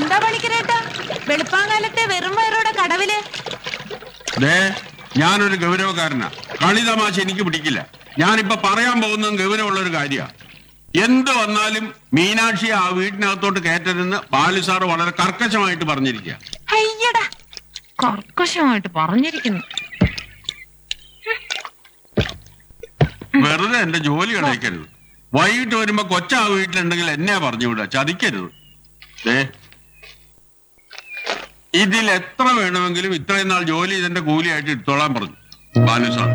എന്താ പണിക്കരേട്ടാ വെളുപ്പാങ്കാലത്തെ വെറും വയറോടെ കടവില് ദേ ഞാനൊരു ഗൗരവക്കാരനാ കളി തമാശ എനിക്ക് പിടിക്കില്ല ഞാനിപ്പോ പറയാൻ പോകുന്നതും ഗൗരവമുള്ള ഒരു കാര്യമാണ് എന്ത് വന്നാലും മീനാക്ഷിയെ ആ വീട്ടിനകത്തോട്ട് കയറ്റരുതെന്ന് ബാലു സാറ് വളരെ കർക്കശമായിട്ട് പറഞ്ഞിരിക്കുക അയ്യടാ കർക്കശമായിട്ട് പറഞ്ഞിരിക്കുന്നു വെറുതെ എന്റെ ജോലി കളയിക്കരുത് വൈകിട്ട് വരുമ്പോ കൊച്ച ആ വീട്ടിലുണ്ടെങ്കിൽ എന്നെ പറഞ്ഞുവിടുക ചതിക്കരുത് ദേ ഇതിൽ എത്ര വേണമെങ്കിലും ഇത്രയും നാൾ ജോലി ഇതെന്റെ കൂലിയായിട്ട് എടുത്തോളാൻ പറഞ്ഞു ബാലു സാർ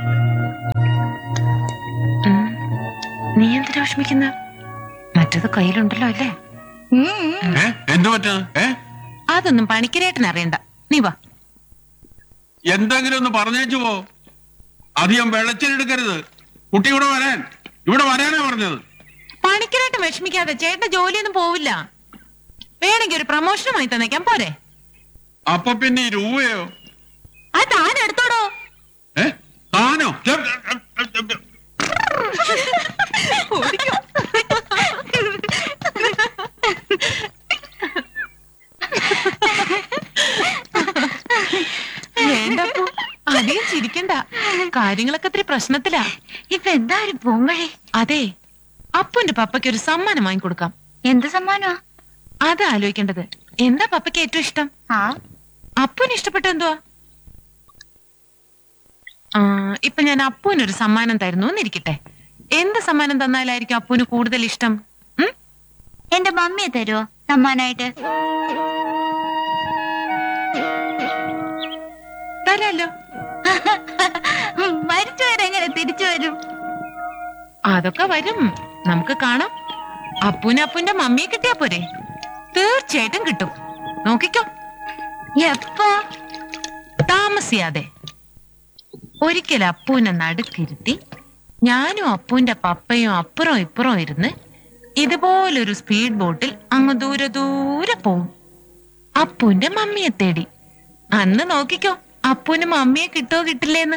ഉം. നീ എന്തിനാ വിഷമിക്കുന്ന മറ്റത് കയ്യിലുണ്ടല്ലോ അല്ലേ ഏ എന്ത് പറ്റാ ഏ അതൊന്നും പണിക്കരേട്ടൻ അറിയണ്ട നീ വാ എന്തെങ്കിലും ഒന്ന് പറഞ്ഞേച്ചു പോ അധികം വെളച്ചിലെടുക്കരുത് കുട്ടി ഇവിടെ വരാൻ ഇവിടെ വരാനാ പറഞ്ഞത് പണിക്കരേട്ടൻ വിഷമിക്കാതെ ചേട്ടന്റെ ജോലിയൊന്നും പോവില്ല വേണമെങ്കിൽ ഒരു പ്രമോഷനുമായി തന്നേക്കാൻ പോരെ അപ്പൊ പിന്നെ ഈ രൂപയോ അത് താൻ എടുത്തോടോ ഏ താനോ ഛെ, വേണ്ടപ്പോ അധികം ചിരിക്കണ്ട കാര്യങ്ങളൊക്കെ ഇത്തിരി പ്രശ്നത്തിലാ ഇപ്പൊ എന്താ ഒരു പൊങ്ങഴി അതെ അപ്പുന്റെ പപ്പയ്ക്ക് ഒരു സമ്മാനം വാങ്ങിക്കൊടുക്കാം എന്ത് സമ്മാനമാ അത് ആലോചിക്കേണ്ടത് എന്താ പപ്പയ്ക്ക് ഏറ്റവും ഇഷ്ടം ആ അപ്പുന് ഇഷ്ടപ്പെട്ട എന്തുവാ ആ ഇപ്പൊ ഞാൻ അപ്പുവിനൊരു സമ്മാനം തരുന്നു എന്നിരിക്കട്ടെ എന്ത് സമ്മാനം തന്നാലായിരിക്കും അപ്പുന് കൂടുതൽ ഇഷ്ടം ഉം? എന്റെ മമ്മിയെ തരുമോ സമ്മാനായിട്ട് തരാലോ മരിച്ചവരെങ്ങനെ തിരിച്ചു വരും അതൊക്കെ വരും നമുക്ക് കാണാം അപ്പുന് അപ്പുന്റെ മമ്മിയെ കിട്ടിയാ പോരെ തീർച്ചയായിട്ടും കിട്ടും നോക്കിക്കോ എപ്പോ താമസിയാതെ ഒരിക്കൽ അപ്പൂനെ നടുക്കിരുത്തി ഞാനും അപ്പൂന്റെ പപ്പയും അപ്പുറം ഇപ്പുറം ഇരുന്ന് ഇതുപോലൊരു സ്പീഡ് ബോട്ടിൽ അങ്ങ് ദൂരെ ദൂരെ പോവും അപ്പൂന്റെ മമ്മിയെ തേടി അന്ന് നോക്കിക്കോ അപ്പൂന് മമ്മിയെ കിട്ടോ കിട്ടില്ലേന്ന്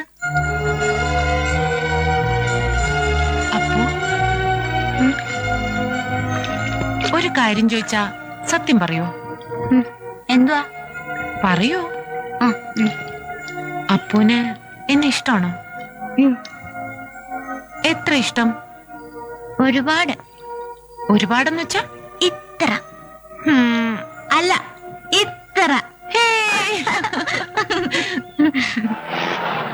അപ്പു ഉം. ഒരു കാര്യം ചോദിച്ചാ സത്യം പറയോ ഉം, എന്തുവാ പറയൂ ആ ഉം, അപ്പൂന് എന്നെ ഇഷ്ടമാണോ ഉം. എത്ര ഇഷ്ടം ഒരുപാട് ഒരുപാടെന്ന് വെച്ചാ ഇത്ര ഹും, അല്ല ഇത്ര ഹേയ്.